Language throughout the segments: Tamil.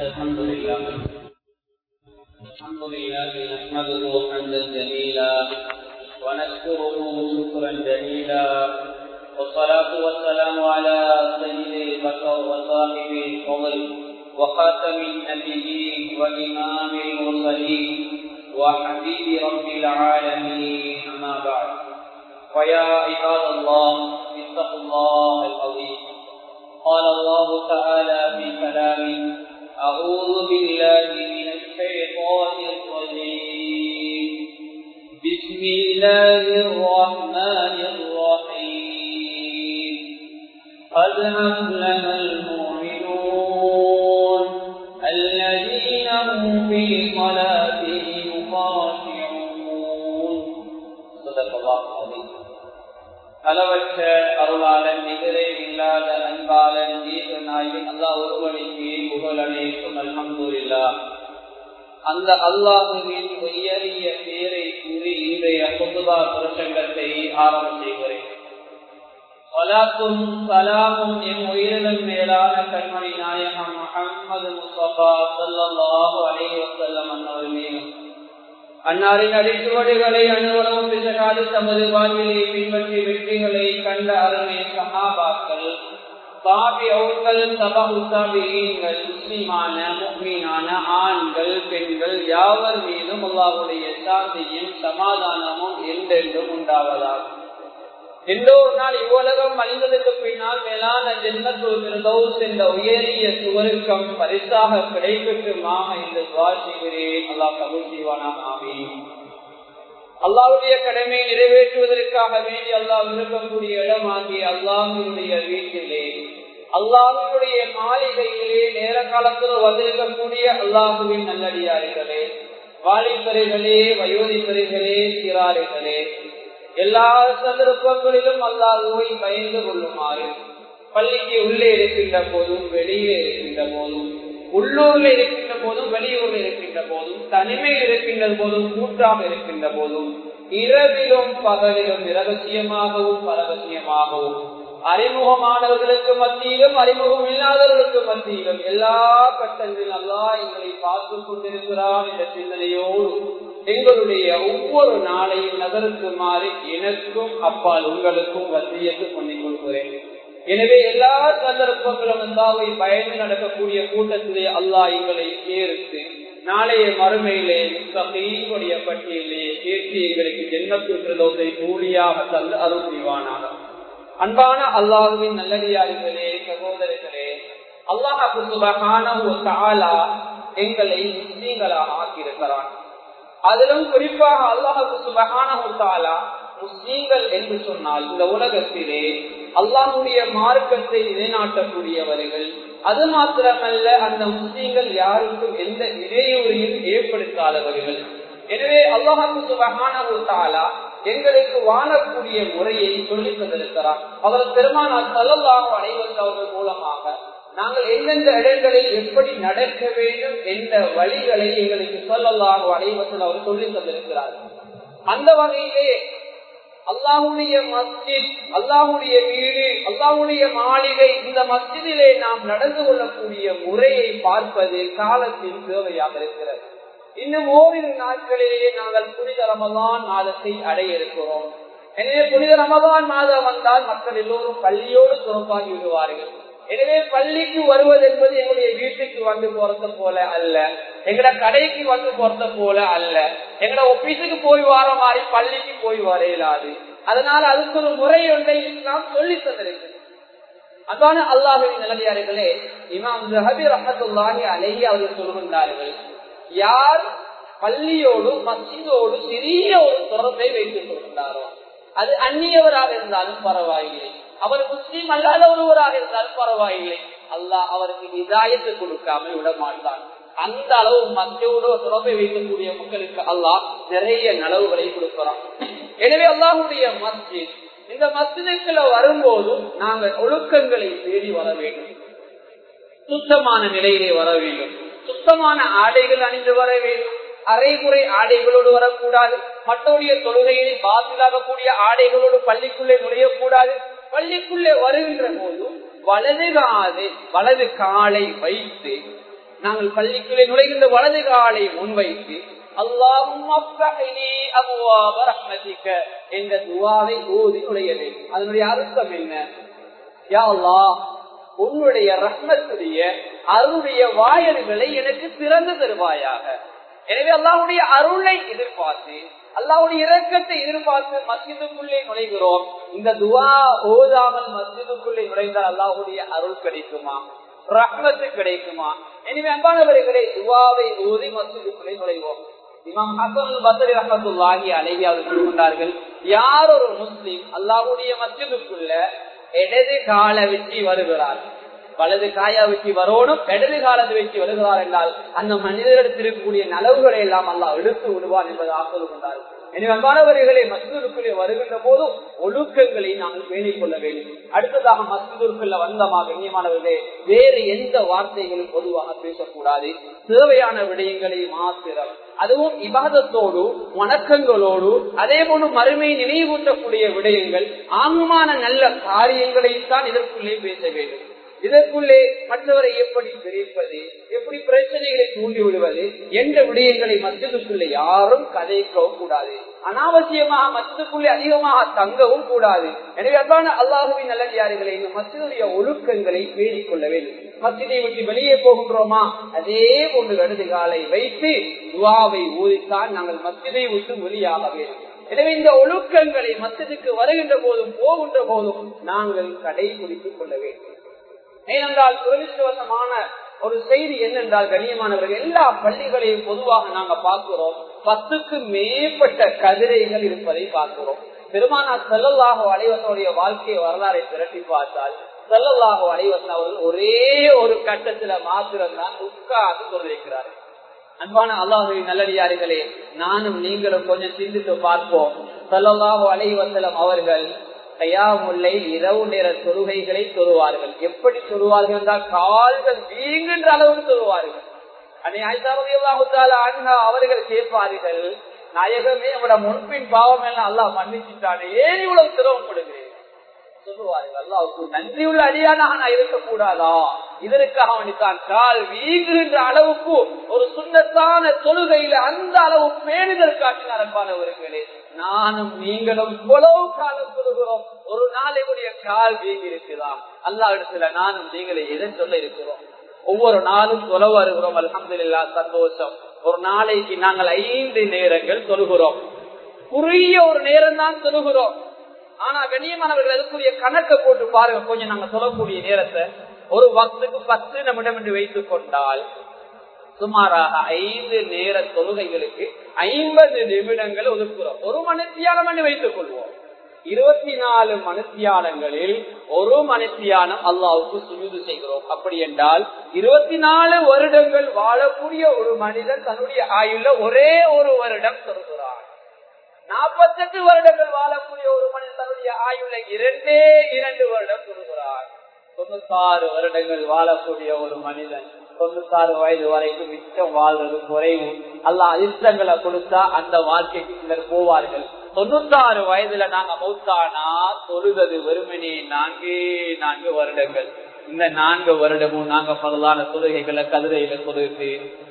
الحمد لله الحمد لله نحمده حمدا جميلا ونشكره شكرا جميلا والصلاة والسلام على سيد البشر وصاحب الفضل وخاتم النبيين وإمام المرسلين وحبيب رب العالمين أما بعد ويا عباد الله اتقوا الله العظيم قال الله تعالى في كلامه أعوذ بالله من الشيطان الرجيم بسم الله الرحمن الرحيم قد أفلح المؤمنون الذين هم في صلاتهم خاشعون صدق الله العظيم அளவற்ற அருளாளன் நிகரே இல்லாத அன்பாளன் ஜீவனாயின் அல்லா ஒருவனுக்கு புகழ் அனைத்தும் அல்ஹம்துல்லா அந்த அல்லாஹுவின் உயரிய பேரை கூறி இன்றைய புதுபா பிரசங்கத்தை ஆரம்பம் செய்கிறேன் வலாக்கும் சலாமும் என் உயிரிழம் மேலான கண்மணி நாயகம் முகமது முஸ்தபா சல்லாஹு அலி வசல்லம் அன்னவர் மீதும் அன்னாரின் அடிச்சுவடுகளை அனுவலகம் பிசகாது தமது வாழ்விலை பின்பற்றி வெற்றிகளை கண்ட அருமை சகாபாக்கள் சாபி அவர்கள் சபா உசாபிகள் முஸ்லிமான முக்மீனான ஆண்கள் பெண்கள் யாவர் மீதும் அல்லாவுடைய சாந்தியும் சமாதானமும் என்றென்றும் உண்டாவதாகும் எந்த ஒரு நாள் இவ்வுலகம் அழிந்ததற்கு பின்னால் மேலான ஜென்மத்துவஸ் என்ற உயரிய சுவருக்கம் பரிசாக கிடைக்கட்டுமாக என்று துவாசிக்கிறேன் அல்லாஹ் கபூல் செய்வானாக ஆமி அல்லாவுடைய கடமையை நிறைவேற்றுவதற்காக வேண்டி அல்லாஹ் விரும்பக்கூடிய இடமாகிய அல்லாஹினுடைய வீட்டிலே அல்லாஹினுடைய மாளிகையிலே நேர காலத்தில் வந்திருக்கக்கூடிய அல்லாஹுவின் நல்லடியார்களே வாலிபரைகளே வயோதிபரைகளே சிறாரிகளே எல்லா சந்தர்ப்பங்களிலும் அல்லாஹுவை பயந்து கொள்ளுமாறு பள்ளிக்கு உள்ளே இருக்கின்ற போதும் வெளியே இருக்கின்ற போதும் உள்ளூர்ல இருக்கின்ற போதும் வெளியூர்ல இருக்கின்ற போதும் தனிமையில் இருக்கின்ற போதும் கூட்டாக இருக்கின்ற போதும் இரவிலும் பகலிலும் இரகசியமாகவும் பரகசியமாகவும் அறிமுகமானவர்களுக்கு மத்தியிலும் அறிமுகம் இல்லாதவர்களுக்கு மத்தியிலும் எல்லா கட்டங்களிலும் அல்லா எங்களை பார்த்து கொண்டிருக்கிறான் என்ற சிந்தனையோடு எங்களுடைய ஒவ்வொரு நாளையும் நகருக்குமாறு எனக்கும் அப்பால் உங்களுக்கும் வசியத்து பண்ணிக் கொள்கிறேன் எனவே எல்லா சந்தர்ப்பங்களும் அல்லாவை பயந்து நடக்கக்கூடிய கூட்டத்திலே அல்லாஹ் எங்களை சேர்த்து நாளைய மறுமையிலே சகையுடைய பட்டியலே சேர்த்து எங்களுக்கு ஜென்மத்துன்றதை கூலியாக தந்து அருள் செய்வானாக அன்பான அல்லாஹுவின் நல்லடியார்களே சகோதரர்களே அல்லாஹாலா எங்களை முஸ்லீம்களாக ஆக்கியிருக்கிறான் அதிலும் குறிப்பாக அல்லாஹு சுபகானா முஸ்லீம்கள் என்று சொன்னால் இந்த உலகத்திலே அல்லாஹுடைய மார்க்கத்தை நிலைநாட்டக்கூடியவர்கள் அது மாத்திரமல்ல அந்த முஸ்லீம்கள் யாருக்கும் எந்த இடையூறையும் ஏற்படுத்தாதவர்கள் எனவே அல்லாஹு சுபகானா எங்களுக்கு வாழக்கூடிய முறையை சொல்லித் தந்திருக்கிறார் அவர் பெருமானார் சல்லல்லாஹு அனைவருக்கு அவர்கள் மூலமாக நாங்கள் எந்தெந்த இடங்களில் எப்படி நடக்க வேண்டும் என்ற வழிகளை எங்களுக்கு சொல்லலாக அனைவத்தில் அவர் சொல்லி தந்திருக்கிறார் அந்த வகையிலே அல்லாஹுடைய மஸ்ஜித் அல்லாஹுடைய வீடு அல்லாஹுடைய மாளிகை இந்த மஸ்ஜிதிலே நாம் நடந்து கொள்ளக்கூடிய முறையை பார்ப்பது காலத்தின் தேவையாக இருக்கிறது இன்னும் ஓரிரு நாட்களிலேயே நாங்கள் புனித ரமதான் மாதத்தை அடைய இருக்கிறோம் எனவே புனித ரமதான் மாதம் வந்தால் மக்கள் எல்லோரும் பள்ளியோடு சுரப்பாகி விடுவார்கள் எனவே பள்ளிக்கு வருவது என்பது எங்களுடைய வீட்டுக்கு வந்து போறது போல அல்ல எங்கட கடைக்கு வந்து போறது போல அல்ல எங்கட ஒபீஸுக்கு போய் வர மாதிரி பள்ளிக்கு போய் வர இயலாது அதனால அதுக்கு ஒரு முறை ஒன்றை நாம் சொல்லி தந்திருக்கு அதான அல்லாஹின் நிலையார்களே இமாம் ஜஹபி ரஹத்துல்லாஹி அலைஹி அவர்கள் சொல்கின்றார்கள் யார் பள்ளியோடு மசிதோடு சிறிய ஒரு தொடர்பை வைத்துக் கொள்கின்றாரோ அது அந்நியவராக இருந்தாலும் பரவாயில்லை அவர் முஸ்லீம் அல்லாத ஒருவராக இருந்தாலும் பரவாயில்லை அல்லாஹ் அவருக்கு இதாயத்து கொடுக்காமல் விட மாட்டான் அந்த அளவு மத்தியோடு தொடர்பை வைக்கக்கூடிய மக்களுக்கு அல்லாஹ் நிறைய நலவுகளை கொடுக்கிறான் எனவே அல்லாஹுடைய மஸ்ஜித் இந்த மஸ்ஜிதுக்குள்ள வரும்போதும் நாங்கள் ஒழுக்கங்களை தேடி வர வேண்டும் சுத்தமான நிலையிலே வர வேண்டும் சுத்தமான ஆடைகள் அணிந்து வர வேண்டும் அரைகுறை ஆடைகளோடு வரக்கூடாது மற்றவருடைய தொழுகையை பாசிலாகக்கூடிய ஆடைகளோடு பள்ளிக்குள்ளே நுழையக்கூடாது பள்ளிக்குள்ளே வருகின்ற போதும் வலது காது வலது காலை வைத்து நாங்கள் பள்ளிக்குள்ளே நுழைகின்ற வலது காலை முன்வைத்து அல்லாஹும் என்ற துவாவை ஓதி நுழைய வேண்டும் அதனுடைய அர்த்தம் என்ன யா அல்லாஹ் உன்னுடைய ரஹ்மத்துடைய அருடைய வாயல்களை எனக்கு திறந்து தருவாயாக எனவே அல்லாஹுடைய அருளை எதிர்பார்த்து அல்லாவுடைய இரக்கத்தை எதிர்பார்த்து மஸ்ஜிதுக்குள்ளே நுழைகிறோம் இந்த துவா ஓதாமல் மஸ்ஜிதுக்குள்ளே நுழைந்தால் அல்லாஹுடைய அருள் கிடைக்குமா ரஹ்மத்து கிடைக்குமா எனவே அன்பானவர்களே துவாவை ஓதி மஸ்ஜிதுக்குள்ளே நுழைவோம் இமாம் ஹசன் பசரி ரஹமத்துல்லாஹி அழகி அவர் சொல்கின்றார்கள் யார் ஒரு முஸ்லீம் அல்லாஹுடைய மஸ்ஜிதுக்குள்ள இடது கால வச்சு வருகிறார் வலது காயா வச்சு வரணும் இடது காலத்தை வச்சு வருகிறார் என்றால் அந்த மனிதரிடத்தில் இருக்கக்கூடிய நலவுகளை எல்லாம் அல்லாஹ் எடுத்து விடுவார் என்பதாக சொல்லுகின்றார்கள் எனவே அன்பானவர்களை மஸ்தூருக்குள்ளே வருகின்ற போதும் ஒழுக்கங்களை நாங்கள் பேணிக் கொள்ள வேண்டும் அடுத்ததாக மஸ்தூருக்குள்ள வந்தமாக கண்ணியமானவர்களே வேறு எந்த வார்த்தைகளும் பொதுவாக பேசக்கூடாது தேவையான விடயங்களை மாத்திரம் அதுவும் இபாதத்தோடு வணக்கங்களோடு அதே போல மறுமை நினைவூட்டக்கூடிய விடயங்கள் ஆங்கமான நல்ல காரியங்களையும் தான் இதற்குள்ளே பேச வேண்டும் இதற்குள்ளே மற்றவரை எப்படி பிரிப்பது எப்படி பிரச்சனைகளை தூண்டி விடுவது என்ற விடயங்களை மத்தியதுக்குள்ளே யாரும் கதைக்கவும் கூடாது அனாவசியமாக மத்தியதுக்குள்ளே அதிகமாக தங்கவும் கூடாது எனவே அதான அல்லாஹுவின் நல்லடியார்களை இந்த மத்தியுடைய ஒழுக்கங்களை பேணிக் கொள்ள வேண்டும் மத்தியை விட்டு வெளியே போகின்றோமா அதே போன்று இடது காலை வைத்து துவாவை ஊதித்தான் நாங்கள் மத்தியை விட்டு வெளியாக வேண்டும் எனவே இந்த ஒழுக்கங்களை மத்தியத்துக்கு வருகின்ற போதும் போகின்ற போதும் நாங்கள் கடைபிடித்துக் கொள்ள வேண்டும் ஏனென்றால் துரதிருஷ்டவசமான ஒரு செய்தி என்னென்றால் கண்ணியமானவர்கள் எல்லா பள்ளிகளையும் பொதுவாக நாங்க பார்க்கிறோம் பத்துக்கு மேற்பட்ட கதிரைகள் இருப்பதை பார்க்கிறோம் பெருமானா செல்லல்லாக அலைவசனுடைய வாழ்க்கை வரலாறை திரட்டி பார்த்தால் செல்லல்லாக அலைவசன் அவர்கள் ஒரே ஒரு கட்டத்துல மாத்திரம்தான் உட்கார்ந்து தொழிலிருக்கிறார்கள் அன்பான அல்லாஹுவை நல்லடியார்களே நானும் நீங்களும் கொஞ்சம் சிந்தித்து பார்ப்போம் செல்லல்லாக அலைவசலம் அவர்கள் கையாமுல்லை இரவு நேர தொழுகைகளை தொழுவார்கள் எப்படி சொல்லுவார்கள் என்றால் கால்கள் வீங்குன்ற அளவுக்கு சொல்லுவார்கள் அவர்கள் கேட்பார்கள் நாயகமே நம்மட முன்பின் பாவம் எல்லாம் அல்லா மன்னிச்சுட்டானே ஏன் இவ்வளவு சிரமப்படுகிறேன் சொல்லுவார்கள் அல்லாவுக்கு நன்றியுள்ள அடியானாக நான் இருக்கக்கூடாதா இதற்காக அவனுக்கான் கால் வீங்குகின்ற அளவுக்கு ஒரு சுண்ணத்தான தொழுகையில அந்த அளவு பேணுதல் காட்டினார் அன்பானவர்களே நானும் நீங்களும் இவ்வளவு காலம் சொல்லுகிறோம் ஒரு நாளைக்குடைய கால் வீங்கி இருக்கிறான் அல்லா இடத்துல நானும் நீங்களை எதை சொல்ல இருக்கிறோம் ஒவ்வொரு நாளும் தொலை வருகிறோம் அலமதுல்லா சந்தோஷம் ஒரு நாளைக்கு நாங்கள் ஐந்து நேரங்கள் சொல்லுகிறோம் குறுகிய ஒரு நேரம் தான் சொல்லுகிறோம் ஆனா கண்ணியமானவர்கள் அதுக்குரிய கணக்கை போட்டு பாருங்க கொஞ்சம் நாங்க சொல்லக்கூடிய நேரத்தை ஒரு வக்துக்கு பத்து நிமிடம் என்று வைத்துக் கொண்டால் சுமாராக ஐந்து நேர தொழுகைகளுக்கு ஐம்பது நிமிடங்கள் ஒதுக்குறோம் ஒரு மனுத்தியானம் என்று வைத்துக் கொள்வோம் இருபத்தி நாலு மனுத்தியானங்களில் ஒரு மனுத்தியானம் அல்லாவுக்கு சுயுது செய்கிறோம் அப்படி என்றால் இருபத்தி நாலு வருடங்கள் வாழக்கூடிய ஒரு மனிதன் தன்னுடைய ஆயுள்ள ஒரே ஒரு வருடம் சொல்கிறான் நாற்பத்தெட்டு வருடங்கள் வாழக்கூடிய ஒரு மனிதன் தன்னுடைய ஆயுள்ள இரண்டே இரண்டு வருடம் சொல்கிறான் தொண்ணூத்தாறு வருடங்கள் வாழக்கூடிய ஒரு மனிதன் தொண்ணூத்தாறு வயது வரைக்கும் மிச்சம் வாழ்றது குறைவு அல்ல அதிர்ஷ்டங்களை கொடுத்தா அந்த வாழ்க்கைக்கு சிலர் போவார்கள் தொண்ணூத்தாறு வயதுல நாங்க மௌத்தானா தொழுதது வெறுமனே நான்கே நான்கு வருடங்கள் இந்த நான்கு வருடமும் நாங்க பகலான தொழுகைகளை கதிரையில தொழுது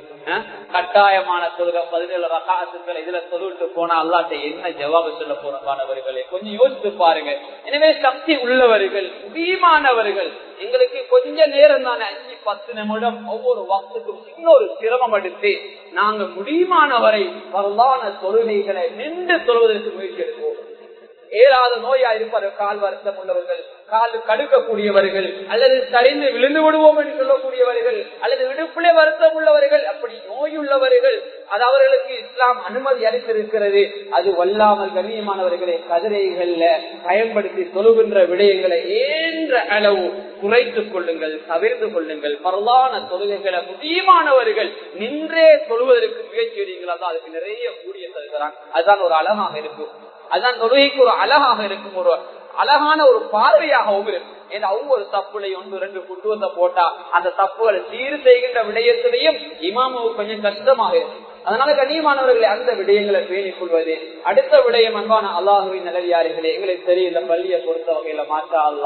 கட்டாயமான தொழுகை பதினேழு ரகாசுக்கள் இதுல தொழுவிட்டு போனா அல்லாட்ட என்ன ஜவாபு சொல்ல போறவானவர்களே கொஞ்சம் யோசித்து பாருங்க எனவே சக்தி உள்ளவர்கள் முடியுமானவர்கள் எங்களுக்கு கொஞ்ச நேரம் தானே அஞ்சு பத்து நிமிடம் ஒவ்வொரு வக்துக்கும் இன்னொரு சிரமம் எடுத்து நாங்க முடியுமானவரை வரலான தொழுகைகளை நின்று தொழுவதற்கு முயற்சி எடுப்போம் ஏறாத நோயா இருப்பார்கள் கால் வருத்தம் உள்ளவர்கள் கால் கடுக்கக்கூடியவர்கள் அல்லது சரிந்து விழுந்து விடுவோம் என்று சொல்லக்கூடியவர்கள் அல்லது விடுப்பிலே வருத்தம் உள்ளவர்கள் அப்படி நோயுள்ளவர்கள் அது அவர்களுக்கு இஸ்லாம் அனுமதி அளித்திருக்கிறது அது வல்லாமல் கண்ணியமானவர்களை கதிரைகள்ல பயன்படுத்தி தொழுகின்ற விடயங்களை ஏன்ற அளவு குறைத்துக் கொள்ளுங்கள் தவிர்த்து கொள்ளுங்கள் பரவான தொழுகைகளை முடியுமானவர்கள் நின்றே தொழுவதற்கு முயற்சி எடுங்கள் அதான் அதுக்கு நிறைய கூடிய தருகிறான் அதுதான் ஒரு அழகாக இருக்கும் அதுதான் தொழுகைக்கு ஒரு அழகாக இருக்கும் ஒரு அழகான ஒரு பார்வையாகவும் இருக்கும் ஏன்னா ஒவ்வொரு தப்புலை ஒன்று ரெண்டு குட்டுவத்தை போட்டா அந்த தப்புகள் சீர் செய்கின்ற விடயத்திலையும் இமாமுக்கு கொஞ்சம் கஷ்டமாக இருக்கும் அதனால கண்ணியமானவர்களை அந்த விடயங்களை பேணிக் கொள்வது அடுத்த விடயம் அன்பான அல்லாஹுவின் நிலையாரிகளே எங்களுக்கு தெரியும் இந்த பள்ளியை பொறுத்த வகையில மாற்றா அல்லா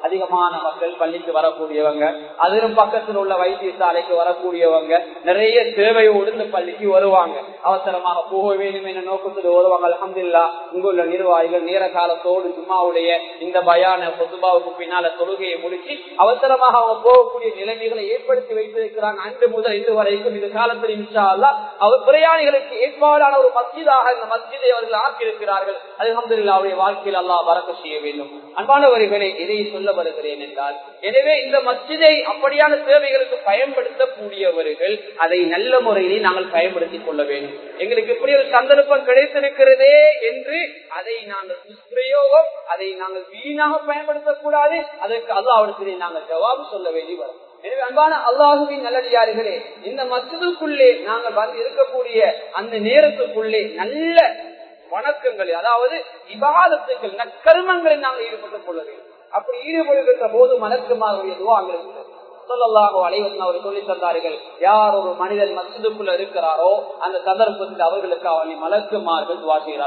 அதிகமான மக்கள் பள்ளிக்கு வரக்கூடியவங்க அதிலும் பக்கத்தில் உள்ள வைத்தியசாலைக்கு வரக்கூடியவங்க நிறைய தேவையோடு இந்த பள்ளிக்கு வருவாங்க அவசரமாக போக வேண்டும் என்ற நோக்கத்தில் வருவாங்க அலமதுல்லா இங்குள்ள நிர்வாகிகள் நேர காலத்தோடு சும்மாவுடைய இந்த பயான பொதுபாவுக்கு பின்னால தொழுகையை முடிச்சு அவசரமாக அவங்க போகக்கூடிய நிலைமைகளை ஏற்படுத்தி வைத்திருக்கிறாங்க அன்று முதல் இன்று வரைக்கும் இந்த காலத்தில் இன்ஷா அல்லாஹ் அவர் பிரயாணிகளுக்கு ஏற்பாடான ஒரு மஸ்ஜிதாக இந்த மஸ்ஜிதை அவர்கள் ஆக்கியிருக்கிறார்கள் அல்ஹம்துலில்லாஹ் அவருடைய வாழ்க்கையில் அல்லாஹ் பறக்க செய்ய வேண்டும் அன்பானவர்களே இதை சொல்ல வருகிறேன் என்றால் எனவே இந்த மஸ்ஜிதை அப்படியான சேவைகளுக்கு பயன்படுத்தக்கூடியவர்கள் அதை நல்ல முறையிலே நாங்கள் பயன்படுத்திக் கொள்ள வேண்டும் எங்களுக்கு இப்படி ஒரு சந்தர்ப்பம் கிடைத்திருக்கிறதே என்று அதை நாங்கள் துஷ்பிரயோகம் அதை நாங்கள் வீணாக பயன்படுத்தக்கூடாது அதற்கு அல்லாவிடத்திலே நாங்கள் ஜவாபு சொல்ல வேண்டி வரும் எனவே அன்பான அல்லாஹுவின் நல்லடியார்களே இந்த மசிதுக்குள்ளே நாங்கள் வந்து இருக்கக்கூடிய அந்த நேரத்துக்குள்ளே நல்ல வணக்கங்கள் அதாவது விவாதத்துக்கள் நற்கருமங்களை நாங்கள் ஈடுபட்டுக் கொள்ள வேண்டும் அப்படி ஈடுபடுகின்ற போது மலக்குமாருடைய துவாங்களுக்கு சொல்லலாக அலைவசன் அவர் சொல்லி தந்தார்கள் யார் ஒரு மனிதன் மசிதுக்குள்ள இருக்கிறாரோ அந்த சந்தர்ப்பத்தில் அவர்களுக்கு அவனை மலக்குமார்கள் துவாசிகள்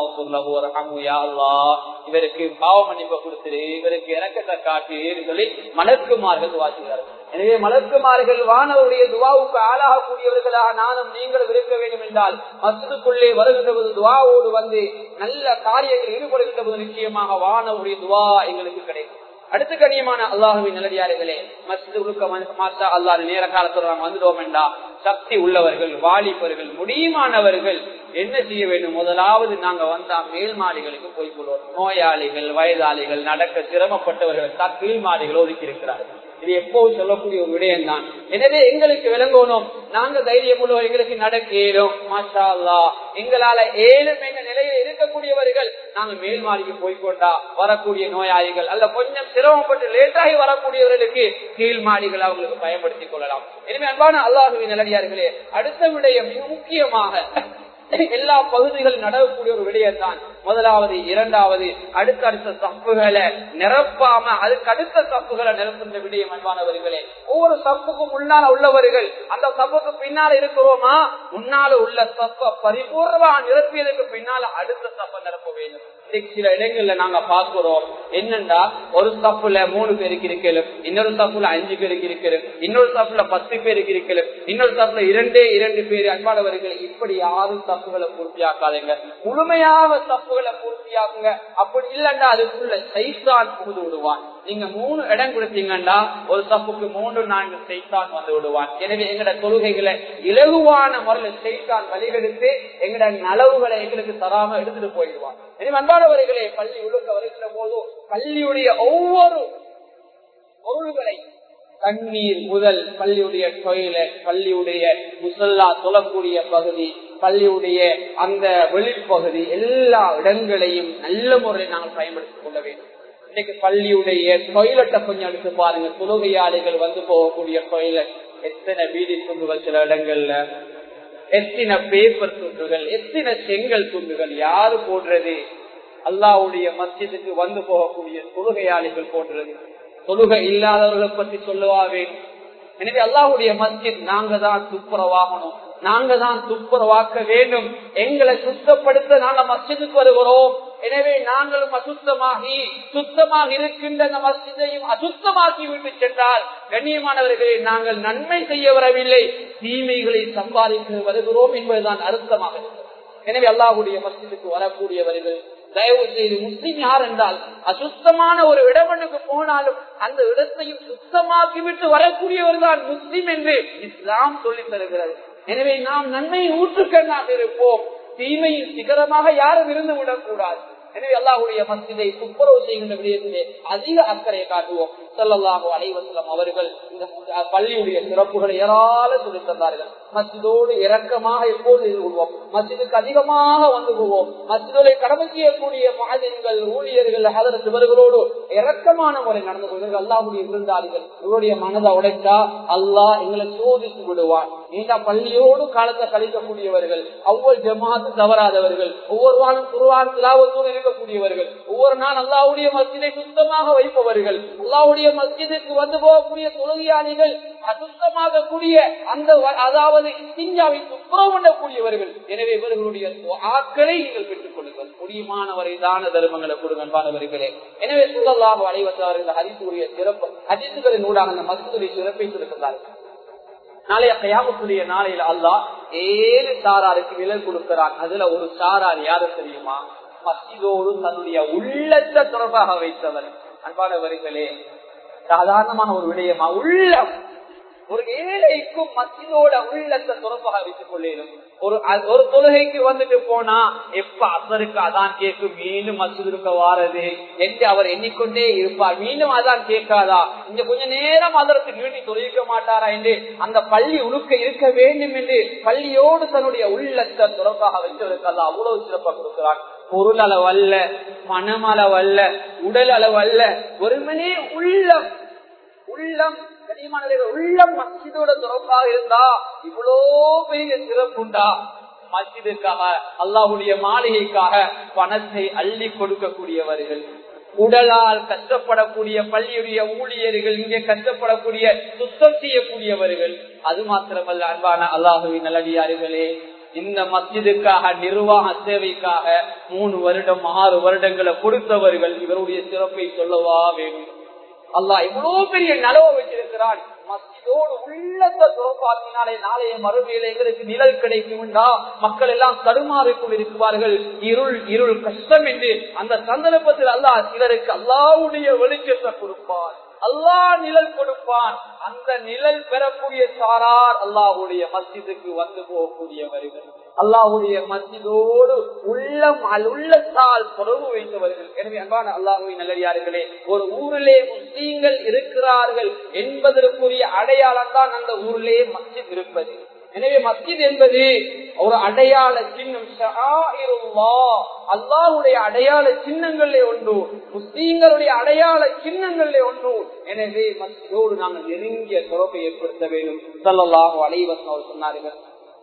அல்லாஹ் இவருக்கு பாவ மன்னிப்பை கொடுத்துரு இவருக்கு இறக்கத்தை காட்டு சொல்லி மலக்குமார்கள் துவாசிகிறார்கள் எனவே மலக்குமார்கள் வானவருடைய துவாவுக்கு ஆளாகக்கூடியவர்களாக நானும் நீங்களும் இருக்க வேண்டும் என்றால் மசதுக்குள்ளே வருகின்ற போது துவாவோடு வந்து நல்ல காரியங்கள் ஈடுபடுகின்ற போது நிச்சயமாக வானவருடைய துவா எங்களுக்கு கிடைக்கும் அடுத்த கண்ணியமான அல்லாஹுவின் நல்லடியார்களே மசித உழுக்க மாசா அல்லாஹ் நேர காலத்துல நாங்க வந்துடுவோம் என்றா சக்தி உள்ளவர்கள் வாலிபர்கள் முடியுமானவர்கள் என்ன செய்ய வேண்டும் முதலாவது நாங்க வந்தா மேல் மாடிகளுக்கு போய் கொள்வோம் நோயாளிகள் வயதாளிகள் நடக்க சிரமப்பட்டவர்கள் தான் கீழ் மாடிகள் ஒதுக்கி இருக்கிறார்கள் இது எப்போது சொல்லக்கூடிய ஒரு விடயம் தான் எனவே எங்களுக்கு விளங்கணும் நாங்க தைரியம் உள்ளவர் எங்களுக்கு நடக்க இயலும் மாஷா அல்லா எங்களால ஏழும் என்ற நிலையில் இருக்கக்கூடியவர்கள் நாங்க மேல் மாடிக்கு போய்கொண்டா வரக்கூடிய நோயாளிகள் அல்ல கொஞ்சம் சிரமப்பட்டு லேட்டாகி வரக்கூடியவர்களுக்கு கீழ் மாடிகள் அவங்களுக்கு பயன்படுத்திக் கொள்ளலாம் எனவே அன்பான அல்லாஹுவின் நிலடியார்களே அடுத்த விடயம் மிக முக்கியமாக எல்லா பகுதிகளும் நடக்கக்கூடிய ஒரு விடயம் தான் முதலாவது இரண்டாவது அடுத்தடுத்த தப்புகளை நிரப்பாம அதுக்கு அடுத்த தப்புகளை நிரப்புகின்ற விடயம் அன்பானவர்களே ஒவ்வொரு தப்புக்கும் முன்னால உள்ளவர்கள் அந்த தப்புக்கு பின்னால இருக்கிறோமா முன்னால உள்ள தப்ப பரிபூர்ணமா நிரப்பியதுக்கு பின்னால அடுத்த தப்ப நிரப்ப வேண்டும் சில இடங்கள்ல நாங்க பாக்குறோம் என்னண்டா ஒரு தப்புல மூணு பேருக்கு இருக்கலும் இன்னொரு தப்புல அஞ்சு பேருக்கு இருக்கலும் இன்னொரு தப்புல பத்து பேருக்கு இருக்கலும் இன்னொரு தப்புல இரண்டே இரண்டு பேர் அன்பானவர்கள் இப்படி யாரும் தப்புகளை பூர்த்தியாக்காதுங்க முழுமையாக தப்புகளை பூர்த்தியாக்குங்க அப்படி இல்லண்டா அதுக்குள்ள சைத்தான் புகுது விடுவான் நீங்க மூணு இடம் கொடுத்தீங்கன்னா ஒரு தப்புக்கு மூன்று நான்கு செய்தான் வந்து விடுவான் எனவே எங்கட தொழுகைகளை இலகுவான முறையில் செய்தான் வழிகெடுத்து எங்கட நலவுகளை எங்களுக்கு தராம எடுத்துட்டு போயிடுவான் எனவே அன்பானவர்களே பள்ளி உழுக்க வருகிற போது பள்ளியுடைய ஒவ்வொரு பொருள்களை தண்ணீர் முதல் பள்ளியுடைய டொய்லெட் பள்ளியுடைய முசல்லா தொழக்கூடிய பகுதி பள்ளியுடைய அந்த வெளிப்பகுதி எல்லா இடங்களையும் நல்ல முறையில் நாங்கள் பயன்படுத்திக் கொள்ள வேண்டும் இன்னைக்கு பள்ளியுடைய டொய்லெட்டை கொஞ்சம் எடுத்து பாருங்க தொழுகையாளிகள் வந்து போகக்கூடிய டொய்லெட் எத்தனை வீதி துண்டுகள் சில இடங்கள்ல எத்தனை பேப்பர் துண்டுகள் எத்தனை செங்கல் துண்டுகள் யாரு போடுறது அல்லாவுடைய மஸ்ஜிதுக்கு வந்து போகக்கூடிய தொழுகையாளிகள் போடுறது தொழுகை இல்லாதவர்களை பத்தி சொல்லுவாவே எனவே அல்லாவுடைய மஸ்ஜித் நாங்க தான் துப்புரவாகணும் நாங்க தான் துப்புரவாக்க வேண்டும் எங்களை சுத்தப்படுத்த நாங்க மஸ்ஜிதுக்கு வருகிறோம் எனவே நாங்களும் அசுத்தமாகி சுத்தமாக இருக்கின்ற அந்த மஸ்ஜிதையும் அசுத்தமாக்கி விட்டு சென்றால் கண்ணியமானவர்களை நாங்கள் நன்மை செய்ய வரவில்லை தீமைகளை சம்பாதிக்க வருகிறோம் என்பதுதான் அர்த்தமாக எனவே அல்லாஹுடைய மஸ்ஜிதுக்கு வரக்கூடியவர்கள் தயவு செய்து முஸ்லிம் யார் என்றால் அசுத்தமான ஒரு இடமனுக்கு போனாலும் அந்த இடத்தையும் சுத்தமாக்கி விட்டு வரக்கூடியவர் தான் முஸ்லிம் என்று இஸ்லாம் சொல்லித் தருகிறது எனவே நாம் நன்மையை ஊற்றுக்கண்ணாக இருப்போம் தீமையின் சிகரமாக யாரும் இருந்து விடக்கூடாது எனவே அல்லாஹுடைய மஸ்ஜிதை துப்புரவு செய்கின்ற விடயத்திலே அதிக அக்கறை காட்டுவோம் சொல்லலாக அலைவசலம் அவர்கள் இந்த பள்ளியுடைய சிறப்புகளை ஏராள சொல்லி தந்தார்கள் மஸ்ஜிதோடு இறக்கமாக எப்போது எதிர்கொள்வோம் மஸ்ஜிதுக்கு அதிகமாக வந்து போவோம் மஸ்ஜிதோட கடமை செய்யக்கூடிய மகஜன்கள் ஊழியர்கள் அதற்கு இவர்களோடு இறக்கமான முறை நடந்து கொள்வார்கள் அல்லாஹுடைய விருந்தாளிகள் இவருடைய மனதை உடைச்சா அல்லாஹ் எங்களை சோதித்து விடுவான் நீண்ட பள்ளியோடு காலத்தை கழிக்கக்கூடியவர்கள் ஒவ்வொரு ஜமாத்து தவறாதவர்கள் ஒவ்வொரு வாரம் குருவான் திலாவத்தோடு இருக்கக்கூடியவர்கள் ஒவ்வொரு நாள் அல்லாவுடைய மஸ்ஜிதை சுத்தமாக வைப்பவர்கள் அல்லாவுடைய மஸ்ஜிதுக்கு வந்து போகக்கூடிய தொழுகையாளிகள் அசுத்தமாக கூடிய அந்த அதாவது இந்தியாவை துப்புரவு பண்ணக்கூடியவர்கள் எனவே இவர்களுடைய ஆக்களை நீங்கள் பெற்றுக் கொடுங்கள் முடியுமானவரை தான தர்மங்களை கொடுங்க அன்பானவர்களே எனவே சுழலாக அலைவசவர் இந்த ஹரிசுடைய சிறப்பு ஹரிசுகளின் ஊடாக அந்த மசூதுடைய சிறப்பை சொல்லுகிறார்கள் நாளைய கையாமத்துடைய நாளையில அல்லா ஏழு சாராருக்கு நிழல் கொடுக்கிறான் அதுல ஒரு சாரார் யாரு தெரியுமா மசிதோடு தன்னுடைய உள்ளத்தை தொடர்பாக வைத்தவர் அன்பானவர்களே சாதாரணமான ஒரு விடயமா உள்ளம் ஒரு ஏழைக்கும் மசிதோட உள்ளத்தை தொடர்பாக வைத்துக் கொள்ளேனும் ஒரு ஒரு தொழுகைக்கு வந்துட்டு போனா எப்ப அசருக்கு அதான் கேட்கும் மீண்டும் மசூதுக்க வாரது என்று அவர் எண்ணிக்கொண்டே இருப்பார் மீண்டும் அதான் கேட்காதா இங்க கொஞ்ச நேரம் அதற்கு நீட்டி தொழிக்க மாட்டாரா என்று அந்த பள்ளி உழுக்க இருக்க வேண்டும் என்று பள்ளியோடு தன்னுடைய உள்ளத்தை தொடர்பாக வைத்தவருக்கு அது அவ்வளவு சிறப்பாக கொடுக்கிறான் பொருள் அளவு அல்ல மனம் அளவு அல்ல உடல் அளவு அல்ல ஒருமனே உள்ளம் உள்ளம் கனிமானவர்கள் உள்ளம் மஸ்ஜிதோட தொடர்பாக இருந்தா இவ்வளோ பெரிய சிறப்புண்டா மஸ்ஜிதுக்காக அல்லாஹுடைய மாளிகைக்காக பணத்தை அள்ளி கொடுக்கக்கூடியவர்கள் உடலால் கஷ்டப்படக்கூடிய பள்ளியுடைய ஊழியர்கள் இங்கே கஷ்டப்படக்கூடிய சுத்தம் செய்யக்கூடியவர்கள் அது மாத்திரமல்ல அன்பான அல்லாஹுவின் நல்லடியார்களே இந்த மஸ்ஜிதுக்காக நிர்வாக சேவைக்காக மூணு வருடம் ஆறு வருடங்களை கொடுத்தவர்கள் இவருடைய சிறப்பை சொல்லவா வேண்டும் அல்லா இவ்வளவு பெரிய நலவை வச்சிருக்கிறான் மஸ்ஜிதோடு உள்ளத்தை துறப்பாக்கினாலே நாளைய மறுமையில எங்களுக்கு நிழல் கிடைக்கும்டா மக்கள் எல்லாம் தடுமாறி கொண்டிருக்கிறார்கள் இருள் இருள் கஷ்டம் என்று அந்த சந்தர்ப்பத்தில் அல்லாஹ் சிலருக்கு அல்லாவுடைய வெளிச்சத்தை கொடுப்பார் அல்லாஹ் நிழல் கொடுப்பான் அந்த நிழல் பெறக்கூடிய சாரார் அல்லாஹுடைய மஸ்ஜிதுக்கு வந்து போகக்கூடியவர்கள் அல்லாஹுடைய மஸ்ஜிதோடு உள்ளம் உள்ளத்தால் தொடர்பு வைத்தவர்கள் எனவே அன்பான அல்லாஹுவின் நல்லடியார்களே ஒரு ஊரிலே முஸ்லீம்கள் இருக்கிறார்கள் என்பதற்குரிய அடையாளம் தான் அந்த ஊரிலே மஸ்ஜித் இருப்பது எனவே மஸ்ஜித் என்பது ஒரு அடையாள சின்னம் அல்லாஹுடைய அடையாள சின்னங்களே ஒன்று முஸ்லீம்களுடைய அடையாள சின்னங்களே ஒன்று எனவே மஸ்ஜிதோடு நாங்கள் நெருங்கிய தொடர்பை ஏற்படுத்த வேண்டும் சொல்லலாக அலைவசம் அவர் சொன்னார்கள்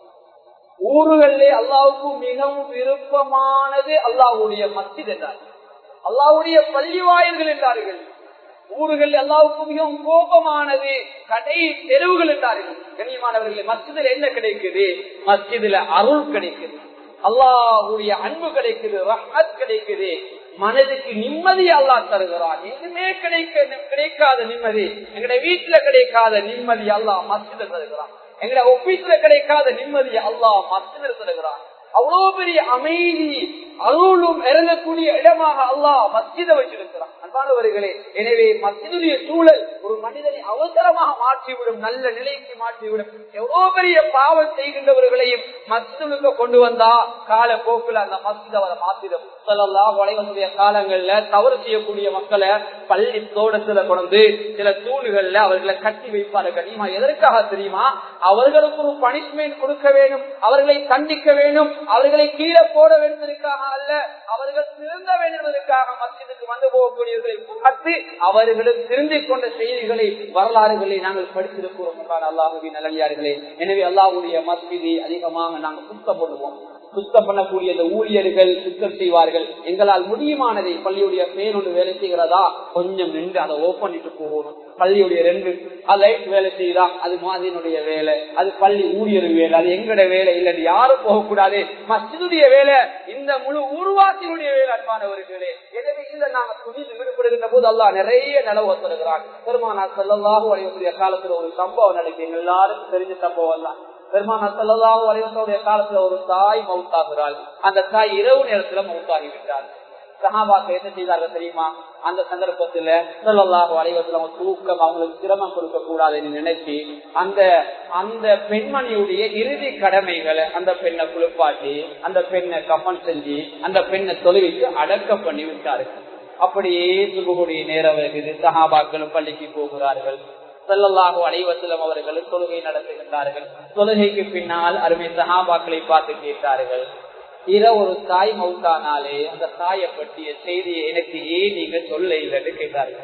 ஊர்களிலே அல்லாவுக்கு மிகவும் விருப்பமானது அல்லாஹுடைய மஸ்ஜித் என்றார் அல்லாவுடைய பள்ளி வாயில்கள் என்றார்கள் ஊர்கள் அல்லாவுக்கு மிகவும் கோபமானது கடை தெருவுகள் என்றார்கள் கண்ணியமானவர்களே மஸ்ஜிதில் என்ன கிடைக்குது மஸ்ஜிதுல அருள் கிடைக்குது அல்லாஹுடைய அன்பு கிடைக்குது ரஹத் கிடைக்குது மனதுக்கு நிம்மதி அல்லா தருகிறான் எங்குமே கிடைக்க கிடைக்காத நிம்மதி எங்கட வீட்டுல கிடைக்காத நிம்மதி அல்லா மஸ்ஜித தருகிறான் எங்கட ஒப்பீஸ்ல கிடைக்காத நிம்மதி அல்லா மஸ்ஜித தருகிறான் அவ்வளவு பெரிய அமைதி அருளும் இறங்கக்கூடிய இடமாக அல்லாஹ் மஸ்ஜித வச்சிருக்கிறான் அன்பானவர்களே எனவே மஸ்ஜிதுடைய சூழல் ஒரு மனிதனை அவசரமாக மாற்றிவிடும் நல்ல நிலைக்கு மாற்றிவிடும் எவ்வளவு பெரிய பாவம் செய்கின்றவர்களையும் மஸ்ஜிதுக்கு கொண்டு வந்தா கால போக்குல அந்த மஸ்ஜித் அவரை மாத்திடும் சொல்லலாம் வளைவனுடைய காலங்கள்ல தவறு செய்யக்கூடிய மக்களை பள்ளி தோட்டத்துல கொண்டு சில தூணுகள்ல அவர்களை கட்டி வைப்பாரு கனிமா எதற்காக தெரியுமா அவர்களுக்கு ஒரு பனிஷ்மெண்ட் கொடுக்க வேண்டும் அவர்களை கண்டிக்க வேண்டும் அவர்களை கீழே போட வேண்டியதற்காக அல்ல அவர்கள் திருந்த வேண்டுவதற்காக மஸ்ஜிதுக்கு வந்து போகக்கூடியவர்களை பார்த்து அவர்களும் திருந்திக் கொண்ட செய்திகளை வரலாறுகளை நாங்கள் படித்திருக்கிறோம் அல்லாஹுவின் நல்லடியார்களே எனவே அல்லாஹுடைய மஸ்ஜிதை அதிகமாக நாங்கள் சுத்தம் பண்ணுவோம் சுத்தம் பண்ணக்கூடிய இந்த ஊழியர்கள் சுத்தம் செய்வார்கள் எங்களால் முடியுமானதை பள்ளியுடைய பேர் ஒன்று வேலை செய்கிறதா கொஞ்சம் நின்று அதை ஓப்பன் பண்ணிட்டு போகணும் பள்ளியுடைய ரெண்டு அதை வேலை செய்தா அது மாதிரினுடைய வேலை அது பள்ளி ஊழியர் வேலை அது எங்கட வேலை இல்லைன்னு யாரும் போகக்கூடாது மசிதுடைய வேலை இந்த முழு உருவாக்கினுடைய வேலை அன்பானவர்களே எனவே இல்ல நாங்க துணிந்து ஈடுபடுகின்ற போது அல்லா நிறைய நிலவு தருகிறான் பெருமானா செல்லல்லாக வழிவக்கூடிய காலத்துல ஒரு சம்பவம் நடக்கு எங்க எல்லாருக்கும் தெரிஞ்ச சம்பவம் தான் பெருமானா செல்லல்லாக வழிவத்துடைய காலத்துல ஒரு தாய் மவுத்தாகிறாள் அந்த தாய் இரவு நேரத்துல மவுத்தாகி விட்டார் சகாபாக்க என்ன செய்தார்கள் தெரியுமா அந்த சந்தர்ப்பத்துல சொல்லலாக வளைவத்துல அவங்க தூக்கம் அவங்களுக்கு சிரமம் கொடுக்க கூடாதுன்னு நினைச்சு அந்த அந்த பெண்மணியுடைய இறுதி கடமைகளை அந்த பெண்ணை குளிப்பாட்டி அந்த பெண்ணை கம்மன் செஞ்சு அந்த பெண்ணை தொழுவித்து அடக்கம் பண்ணி விட்டார்கள் அப்படியே சுபகுடைய நேரம் இருக்குது சகாபாக்களும் பள்ளிக்கு போகிறார்கள் செல்லல்லாக அலைவசலம் அவர்கள் தொழுகை நடத்துகின்றார்கள் தொழுகைக்கு பின்னால் அருமை சகாபாக்களை பார்த்து கேட்டார்கள் இர ஒரு தாய் மவுத்தானாலே அந்த தாயை பற்றிய செய்தியை எனக்கு ஏன் நீங்க சொல்ல இல்லைன்னு கேட்டார்கள்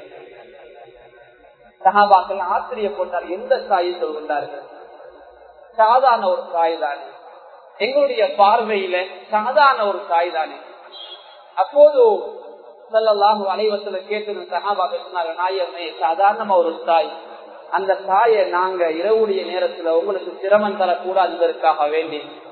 சகாபாக்கள் ஆச்சரியப்பட்டார் எந்த தாயை சொல்கின்றார்கள் சாதாரண ஒரு தாய் தானே எங்களுடைய பார்வையில சாதாரண ஒரு தாய் தானே அப்போது சொல்லலாம் அனைவசல கேட்டு சகாபாக்கள் சொன்னாங்க நாயமே சாதாரணமா ஒரு தாய் அந்த தாயை நாங்க இரவுடைய நேரத்துல உங்களுக்கு சிரமம் தரக்கூடாதுக்காக வேண்டி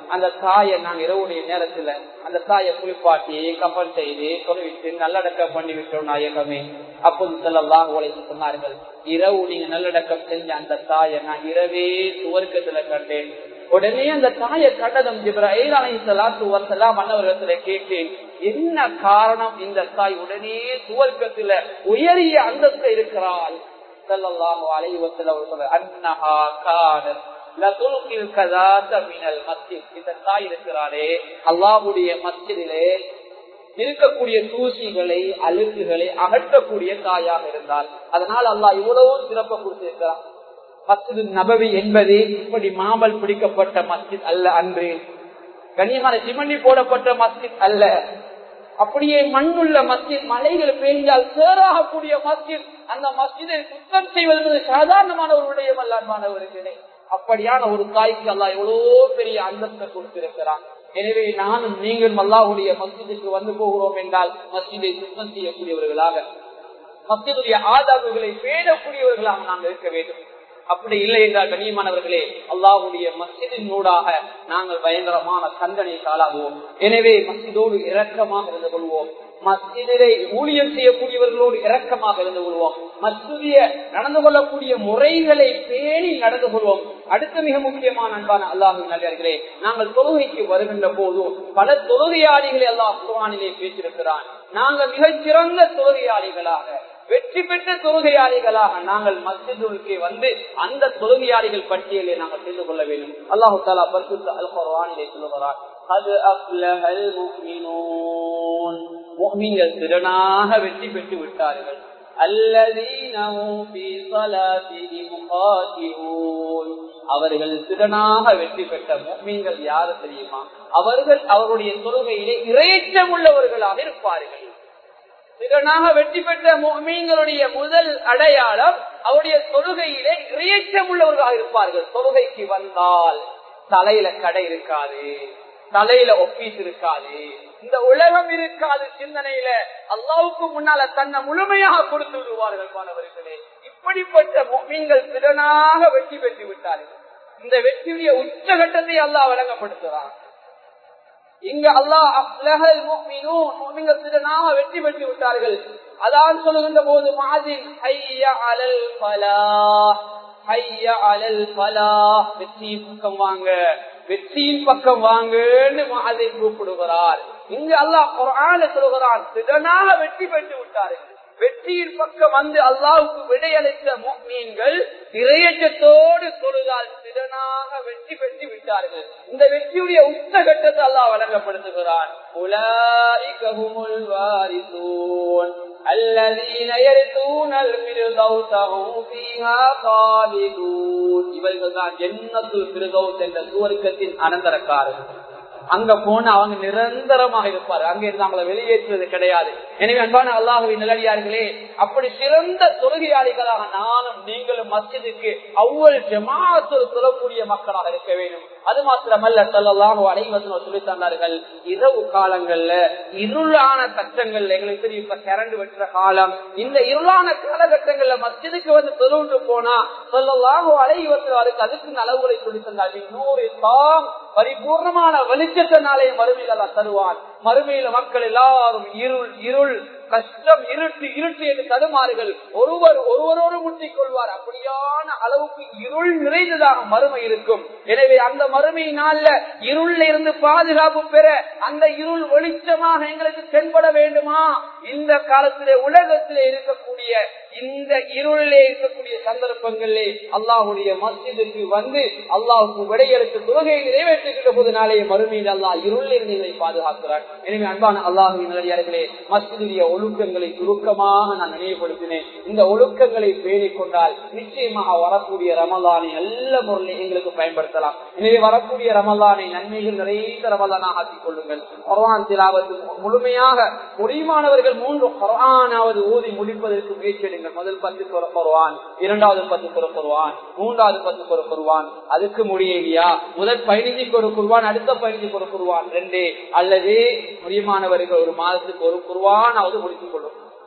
அந்த தாயை நான் இரவுடைய நேரத்துல அந்த தாயை குளிப்பாட்டி கப்பல் செய்து தொலைவிட்டு நல்லடக்கம் பண்ணி விட்டோம் நாயகமே அப்போது செல்லலாம் உழைத்து சொன்னார்கள் இரவு நீங்க நல்லடக்கம் செஞ்ச அந்த தாயை நான் இரவே சுவர்க்கத்துல கண்டேன் உடனே அந்த தாயை கண்டதும் ஜிப்ராஹிம் அலைஹிஸ்ஸலாத்து வஸலாம் மன்னவரிடத்துல கேட்டேன் என்ன காரணம் இந்த தாய் உடனே சுவர்க்கத்துல உயரிய அந்தஸ்து இருக்கிறாள் ஸல்லல்லாஹு அலைஹி வஸல்லம் அவர்கள் அன்னஹா கானத் லதுல்கில் கதாத மினல் மஸ்ஜித் இந்த தாய் இருக்கிறாரே அல்லாஹ்வுடைய மஸ்ஜிதிலே இருக்கக்கூடிய தூசிகளை அழுக்குகளை அகற்றக்கூடிய தாயாக இருந்தால் அதனால் அல்லாஹ் இவ்வளவு சிறப்பு கொடுத்திருக்கிறார் மஸ்ஜிது நபவி என்பது இப்படி மாமல் பிடிக்கப்பட்ட மஸ்ஜித் அல்ல அன்று கண்ணியமான சிமண்டி போடப்பட்ட மஸ்ஜித் அல்ல அப்படியே மண்ணுள்ள மஸ்ஜித் மலைகள் பெய்தால் சேராகக்கூடிய மஸ்ஜித் அந்த மஸ்ஜிதை சுத்தம் செய்வது சாதாரணமான ஒரு விடயம் அல்லாமானவர்களே அப்படியான ஒரு தாய்க்கு அல்லா எவ்வளவு பெரிய அந்தஸ்தை கொடுத்திருக்கிறான் எனவே நானும் நீங்களும் அல்லாஹுடைய மஸ்ஜிதுக்கு வந்து போகிறோம் என்றால் மஸ்ஜிதை சுத்தம் செய்யக்கூடியவர்களாக மஸ்ஜிதுடைய ஆதாபுகளை பேணக்கூடியவர்களாக நாம் இருக்க வேண்டும் அப்படி இல்லை என்றால் கண்ணியமானவர்களே அல்லாஹுடைய மஸ்ஜிதின் ஊடாக நாங்கள் பயங்கரமான தண்டனை காலாகுவோம் எனவே மஸ்ஜிதோடு இரக்கமாக இருந்து கொள்வோம் மஸ்ஜிதிலே ஊழியம் செய்யக்கூடியவர்களோடு இரக்கமாக இருந்து கொள்வோம் மஸ்ஜிதிய நடந்து கொள்ளக்கூடிய முறைகளை பேணி நடந்து கொள்வோம் அடுத்த மிக முக்கியமான அன்பான அல்லாஹு நல்லே நாங்கள் தொழுகைக்கு வருகின்ற போது பல தொழுகையாளிகளை அல்லாஹ் குரானிலே பேசியிருக்கிறான் நாங்கள் மிகச்சிறந்த தொழுகையாளிகளாக வெற்றி பெற்ற தொழுகையாளிகளாக நாங்கள் மஸ்ஜிதுக்கு வந்து அந்த தொழுகையாளிகள் பட்டியலை நாங்கள் தெரிந்து கொள்ள வேண்டும் அல்லாஹு தாலா பரிசுத்த அல் குர்ஆனிலே சொல்லுகிறார் அது அஃப்லஹல் முஃமினூன் முஃமின்கள் திறனாக வெற்றி பெற்று விட்டார்கள் الذين هم في صلاتهم خاشعون அவர்கள் திறனாக வெற்றி பெற்ற முஃமின்கள் யாரு தெரியுமா அவர்கள் அவருடைய தொழுகையிலே இறைச்சம் உள்ளவர்களாக இருப்பார்கள் திறனாக வெற்றி பெற்ற மீன்களுடைய முதல் அடையாளம் அவருடைய தொழுகையிலே இறையச்சம் உள்ளவர்களாக இருப்பார்கள் தொழுகைக்கு வந்தால் தலையில கடை இருக்காது தலையில ஒப்பீஸ் இருக்காது இந்த உலகம் இருக்காது சிந்தனையில அல்லாவுக்கு முன்னால தன்னை முழுமையாக கொடுத்து விடுவார்கள் மாணவர்களே இப்படிப்பட்ட மீன்கள் திறனாக வெற்றி பெற்று விட்டார்கள் இந்த வெற்றியுடைய உச்சகட்டத்தை அல்லாஹ் வழங்கப்படுத்துகிறான் இங்க அல்லாஹ் திறனாக வெற்றி பெற்று விட்டார்கள் அதான் சொல்லுகின்ற போது மாதின் அலல் பலா அலல் பலா வெற்றியின் பக்கம் வாங்க வெற்றியின் பக்கம் வாங்கன்னு மாதிரி கூப்பிடுகிறார் இங்கு அல்லாஹ் குரான சொல்கிறான் திறனாக வெற்றி பெற்று விட்டார்கள் வெற்றியின் பக்கம் வந்து அல்லாவுக்கு விடையளித்த மீன்கள் இறையச்சத்தோடு தொழுதால் திறனாக வெற்றி பெற்று விட்டார்கள் இந்த வெற்றியுடைய உச்சகட்டத்தை அல்லாஹ் வழங்கப்படுத்துகிறான் உலாய்கமுல் வாரிசூன் الذين يرثون الفردوس هم فيها خالدون இவர்கள் தான் ஜன்னத்துல் ஃபிர்தௌஸ் என்ற சுவர்க்கத்தின் அனந்தரக்காரர்கள் அங்க போன அவங்க நிரந்தரமாக இருப்பார் அங்க இருந்து அவங்களை வெளியேற்றுவது கிடையாது எனவே அன்பான அல்லாஹுவின் நிலடியார்களே அப்படி சிறந்த தொழுகையாளிகளாக நானும் நீங்களும் மஸ்ஜிதுக்கு அவ்வளவு ஜமாத்தோடு சொல்லக்கூடிய மக்களாக இருக்க வேண்டும் அது மாத்திரமல்ல சொல்லலாக அனைவசனம் சொல்லி தந்தார்கள் இரவு காலங்கள்ல இருளான கட்டங்கள்ல எங்களுக்கு தெரியும் இப்ப கரண்ட் வெட்டுற காலம் இந்த இருளான காலகட்டங்கள்ல மஸ்ஜிதுக்கு வந்து தொழுண்டு போனா சொல்லலாக அலைவசனம் அதுக்கு அதுக்கு அளவுகளை சொல்லி தந்தார்கள் இன்னொரு தாம் பரிபூர்ணமான வெளிச்சத்தினாலே மறுமையில தருவான் மறுமையில மக்கள் எல்லாரும் இருள் இருள் கஷ்டம் இருட்டு இருட்டு என்று தடுமாறுகள் ஒருவர் ஒருவரோடு முட்டிக் கொள்வார் அப்படியான அளவுக்கு இருள் நிறைந்ததாக மறுமை இருக்கும் எனவே அந்த மறுமை நாள்ல இருள்ல இருந்து பாதுகாப்பு பெற அந்த இருள் வெளிச்சமாக எங்களுக்கு தென்பட வேண்டுமா இந்த காலத்திலே உலகத்திலே இருக்கக்கூடிய இந்த இருளிலே இருக்கக்கூடிய சந்தர்ப்பங்களிலே அல்லாஹுடைய மஸ்ஜிதுக்கு வந்து அல்லாஹுக்கு விடையெடுத்து தொழுகையை நிறைவேற்றுகின்ற போது நாளைய மறுமையில் அல்லாஹ் இருளில் இருந்து பாதுகாக்கிறார் எனவே அன்பான அல்லாஹுவின் நிலையார்களே மஸ்ஜிதுடைய ஒழுக்கங்களை சுருக்கமாக நான் நினைவுபடுத்தினேன் இந்த ஒழுக்கங்களை பேணிக் கொண்டால் நிச்சயமாக வரக்கூடிய ரமலானை நல்ல முறையில் எங்களுக்கு பயன்படுத்தலாம் எனவே வரக்கூடிய ரமலானை நன்மைகள் நிறைந்த ரமலானாக ஆக்கிக் கொள்ளுங்கள் குரான் திலாவது முழுமையாக முடியுமானவர்கள் மூன்று குரானாவது ஊதி முடிப்பதற்கு முயற்சி எடுங்கள் முதல் பத்து குறப்படுவான் இரண்டாவது பத்து குறப்படுவான் மூன்றாவது பத்து குறப்படுவான் அதுக்கு முடியலையா முதல் பதினஞ்சு ஒரு குருவான் அடுத்த பதினஞ்சு ஒரு குருவான் ரெண்டு அல்லது முடியுமானவர்கள் ஒரு மாதத்துக்கு ஒரு குருவானாவது முடித்துக் கொள்ளும்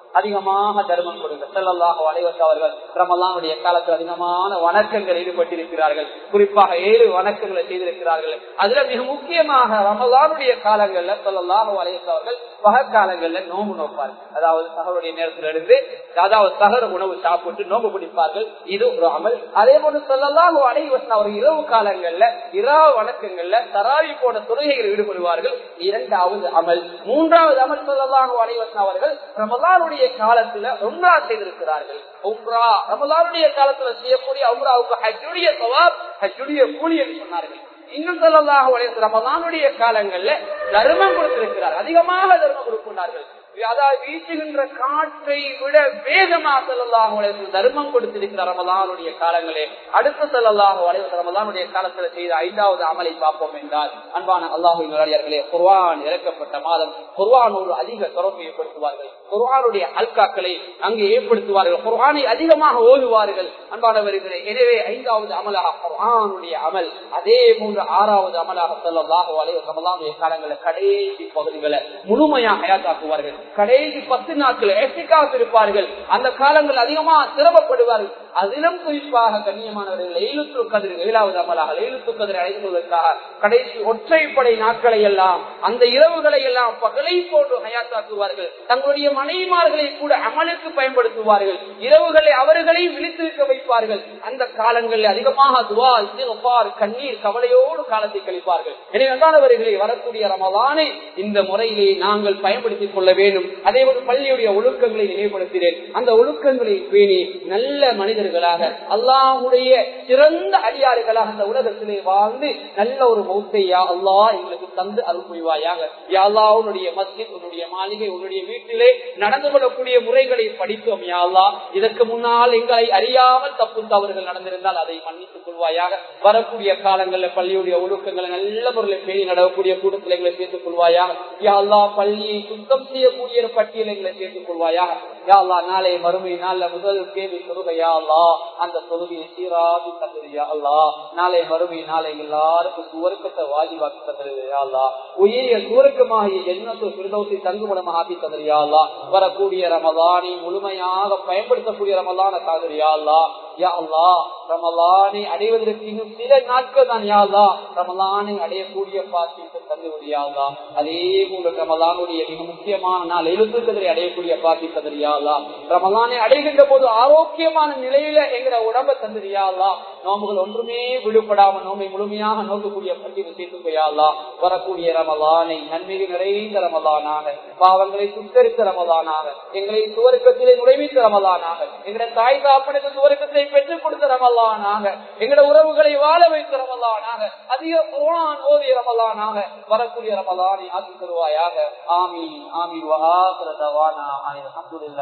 அதிகமாக தர்மம் கொடுங்க செல்லல்லாக வளைவச அவர்கள் ரமலானுடைய காலத்தில் அதிகமான வணக்கங்கள் ஈடுபட்டிருக்கிறார்கள் குறிப்பாக ஏழு வணக்கங்களை செய்திருக்கிறார்கள் அதுல மிக முக்கியமாக ரமலானுடைய காலங்கள்ல சொல்லல்லாக வளைவச அவர்கள் பகற்காலங்கள்ல நோம்பு நோப்பார்கள் அதாவது சகருடைய நேரத்தில் இருந்து அதாவது சகர உணவு சாப்பிட்டு நோம்பு பிடிப்பார்கள் இது ஒரு அமல் அதே போன்று சொல்லலாம் அனைவசன் அவர் இரவு காலங்கள்ல இரவு வணக்கங்கள்ல தராவி போன தொழுகைகள் ஈடுபடுவார்கள் இரண்டாவது அமல் மூன்றாவது அமல் சொல்லலாம் அனைவசன் அவர்கள் ரமலானுடைய காலத்துல உம்ரா செய்திருக்கிறார்கள் உம்ரா ரமலானுடைய காலத்துல செய்யக்கூடிய உம்ராவுக்கு ஹஜ்ஜுடைய சவாப் ஹஜ்ஜுடைய கூலி என்று சொன்னார்கள் இன்னும் சொல்லலாக ரமலானுடைய காலங்கள்ல தர்மம் கொடுத்திருக்கிறார் அதிகமாக தர்மம் கொடுக்கிறார்கள் அதாவது வீசுகின்ற காற்றை விட வேகமாக செல்லலாக தர்மம் கொடுத்திருக்கிறார் ரமலானுடைய காலங்களே அடுத்த செல்லலாக ரமலானுடைய காலத்துல செய்த ஐந்தாவது அமலை பார்ப்போம் என்றால் அன்பான அல்லாஹு நிலையார்களே குர்வான் இறக்கப்பட்ட மாதம் குர்வானோடு அதிக தொடர்பு ஏற்படுத்துவார்கள் குர்வானுடைய அல்காக்களை அங்கே ஏற்படுத்துவார்கள் குர்வானை அதிகமாக ஓதுவார்கள் அன்பானவர்களே எனவே ஐந்தாவது அமலாக குர்வானுடைய அமல் அதே போன்று ஆறாவது அமலாக செல்லலாக ரமலானுடைய காலங்களில் கடைசி பகுதிகளை முழுமையாக ஹயாத்தாக்குவார்கள் கடைசி பத்து நாட்கள் எட்டிக்காக இருப்பார்கள் அந்த காலங்கள் அதிகமாக சிரமப்படுவார்கள் அதிலும் குறிப்பாக கண்ணியமானவர்கள் எயிலுத்து கதிர் ஏழாவது அமலாக எயிலுத்து கதிரை அடைந்துவதற்காக கடைசி ஒற்றைப்படை நாட்களை எல்லாம் அந்த இரவுகளை எல்லாம் பகலை போன்று ஹயாத்தாக்குவார்கள் தங்களுடைய மனைவிமார்களை கூட அமலுக்கு பயன்படுத்துவார்கள் இரவுகளை அவர்களை விழித்திருக்க வைப்பார்கள் அந்த காலங்களில் அதிகமாக துவா இஸ்திஃபார் கண்ணீர் கவலையோடு காலத்தை கழிப்பார்கள் எனவே அன்பானவர்களை வரக்கூடிய ரமலானை இந்த முறையிலே நாங்கள் பயன்படுத்திக் கொள்ள வேண்டும் அதே போல பள்ளியுடைய ஒழுக்கங்களை நினைவுபடுத்தினேன் அந்த ஒழுக்கங்களை பேணி நல்ல மனிதர்களாக அல்லாஹுடைய சிறந்த அடியாறுகளாக அந்த உலகத்திலே வாழ்ந்து நல்ல ஒரு மௌத்தையா அல்லா எங்களுக்கு தந்து அருள் புரிவாயாக யாழ்லா உன்னுடைய மஸ்ஜித் உன்னுடைய மாளிகை உன்னுடைய வீட்டிலே நடந்து கொள்ளக்கூடிய முறைகளை படித்தோம் யாழ்லா இதற்கு முன்னால் எங்களை அறியாமல் தப்பு தவறுகள் நடந்திருந்தால் அதை மன்னித்துக் கொள்வாயாக வரக்கூடிய காலங்களில் பள்ளியுடைய ஒழுக்கங்களை நல்ல முறையில் பேணி நடக்கக்கூடிய கூட்டத்தில் எங்களை சேர்த்துக் கொள்வாயாக யாழ்லா பள்ளியை சுத்தம் செய்யக்கூடிய பட்டியலை எங்களை சேர்த்துக் கொள்வாயாக யாழ்லா நாளை மறுமை நாள்ல முதல் கேள்வி தொழுகையா அல்லா அந்த தொழுகையை சீராகி தந்துரியா அல்லா நாளை மறுமை நாளை எல்லாருக்கும் சுவர்க்கத்தை வாஜிவாக்கி தந்துருயா அல்லா உயிரிய சுவர்க்கமாகிய எண்ணத்து பிரதோசி தங்குமடமாக ஆக்கி தந்துரியா அல்லா வரக்கூடிய ரமலானை முழுமையாக பயன்படுத்தக்கூடிய ரமலான தாதுரியா அல்லா யா அல்லா ரமலானை அடைவதற்கு இன்னும் சில நாட்கள் தான் யாழ்லா ரமலானை அடையக்கூடிய பாக்கியத்தை தந்து விடியாதா அதே போல ரமலானுடைய மிக முக்கியமான நாள் எழுத்துக்கதிரை அடையக்கூடிய பாக்கியத்தை தந்திரியாதா ரமலானை அடைகின்ற போது ஆரோக்கியமான நிலையில எங்கிற உடம்ப தந்திரியாதா நோம்புகள் ஒன்றுமே விடுபடாம நோம்பை முழுமையாக நோக்கக்கூடிய பட்டியல் சேர்த்து போயாதா வரக்கூடிய ரமலானை நன்மைகள் நிறைந்த ரமலானாக பாவங்களை சுத்தரித்த ரமலானாக எங்களை சுவர்க்கத்திலே நுழைவித்த ரமலானாக எங்களுடைய தாய் தாப்பனுக்கு சுவர்க்கத்தை பெற்றுக் கொடுத்த ரமலானாக எங்களுடைய உறவுகளை வாழ வைத்த ரமலானாக அதிக குரான் ஓதிய ரமலானாக வரக்கூடிய ரமலானை ஆக்கி தருவாயாக ஆமீன் ஆமீன் வஹாபிர தவானா அல்ஹம்துலில்லாஹ்